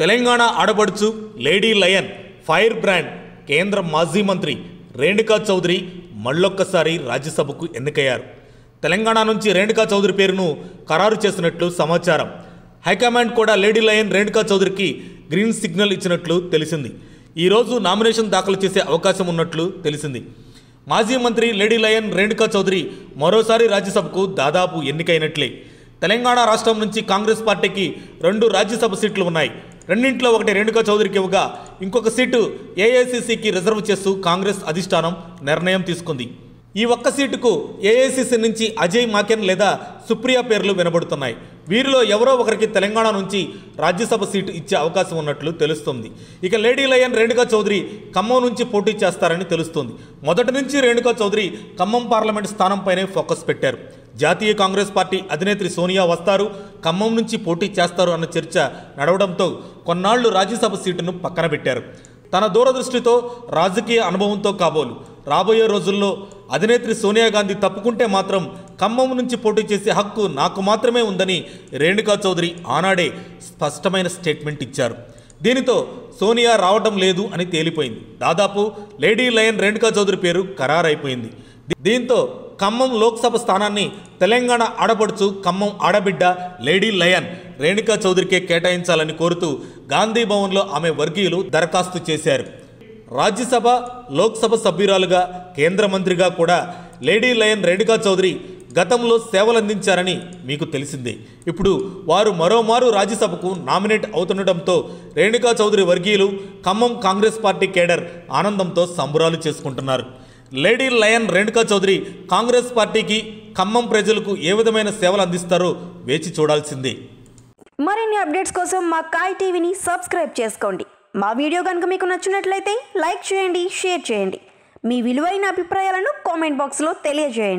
తెలంగాణ ఆడపడుచు lady lion fire brand కేంద్ర మాజీ మంత్రి రేణుకా చౌదరి మళ్ళొక్కసారి రాజ్యసభకు ఎన్నికయ్యారు తెలంగాణ నుంచి రేణుకా చౌదరి పేరును ఖరారు చేసినట్లు సమాచారం హైకమాండ్ కూడా లేడీ లయన్ రేణుకా చౌదరికి గ్రీన్ సిగ్నల్ ఇచ్చినట్లు తెలిసింది ఈరోజు నామినేషన్ దాఖలు చేసే అవకాశం ఉన్నట్లు తెలిసింది మాజీ మంత్రి లేడీ లయన్ రేణుకా చౌదరి మరోసారి రాజ్యసభకు దాదాపు ఎన్నికైనట్లే తెలంగాణ రాష్ట్రం నుంచి కాంగ్రెస్ పార్టీకి రెండు రాజ్యసభ సీట్లు ఉన్నాయి రెండింటిలో ఒకటి రేణుకా చౌదరికి ఇవ్వగా ఇంకొక సీటు ఏఐసిసికి రిజర్వ్ చేస్తూ కాంగ్రెస్ అధిష్టానం నిర్ణయం తీసుకుంది ఈ ఒక్క సీటుకు ఏఐసిసి నుంచి అజయ్ మాకెన్ లేదా సుప్రియ పేర్లు వినబడుతున్నాయి వీరిలో ఎవరో ఒకరికి తెలంగాణ నుంచి రాజ్యసభ సీటు ఇచ్చే అవకాశం ఉన్నట్లు తెలుస్తుంది ఇక లేడీ లయన్ రేణుకా చౌదరి ఖమ్మం నుంచి పోటీ చేస్తారని తెలుస్తుంది మొదటి నుంచి రేణుకా చౌదరి ఖమ్మం పార్లమెంట్ స్థానంపైనే ఫోకస్ పెట్టారు జాతీయ కాంగ్రెస్ పార్టీ అధినేత్రి సోనియా వస్తారు ఖమ్మం నుంచి పోటీ చేస్తారు అన్న చర్చ నడవడంతో కొన్నాళ్లు రాజ్యసభ సీటును పక్కన పెట్టారు తన దూరదృష్టితో రాజకీయ అనుభవంతో కాబోలు రాబోయే రోజుల్లో అధినేత్రి సోనియా గాంధీ తప్పుకుంటే మాత్రం ఖమ్మం నుంచి పోటీ చేసే హక్కు నాకు మాత్రమే ఉందని రేణుకా చౌదరి ఆనాడే స్పష్టమైన స్టేట్మెంట్ ఇచ్చారు దీనితో సోనియా రావడం లేదు అని తేలిపోయింది దాదాపు లేడీ లయన్ రేణుకా చౌదరి పేరు ఖరారైపోయింది దీంతో ఖమ్మం లోక్సభ స్థానాన్ని తెలంగాణ ఆడపడుచు ఖమ్మం ఆడబిడ్డ లేడీ లయన్ రేణుకా చౌదరికే కేటాయించాలని కోరుతూ గాంధీ భవన్లో ఆమె వర్గీయులు దరఖాస్తు చేశారు రాజ్యసభ లోక్సభ సభ్యురాలుగా కేంద్ర మంత్రిగా కూడా లేడీ లయన్ రేణుకా చౌదరి గతంలో సేవలందించారని మీకు తెలిసిందే ఇప్పుడు వారు మరోమారు రాజ్యసభకు నామినేట్ అవుతుండటంతో రేణుకా చౌదరి వర్గీయులు ఖమ్మం కాంగ్రెస్ పార్టీ కేడర్ ఆనందంతో సంబురాలు చేసుకుంటున్నారు లేడీ లయన్ రేణుకా చౌదరి కాంగ్రెస్ పార్టీకి ఖమ్మం ప్రజలకు ఏ విధమైన సేవలు అందిస్తారో వేచి చూడాల్సిందే మరిన్ని అప్డేట్స్ కోసం మా కాయ్ టీవీని సబ్స్క్రైబ్ చేసుకోండి మా వీడియో కనుక మీకు నచ్చినట్లయితే లైక్ చేయండి షేర్ చేయండి మీ విలువైన అభిప్రాయాలను కామెంట్ బాక్స్లో తెలియజేయండి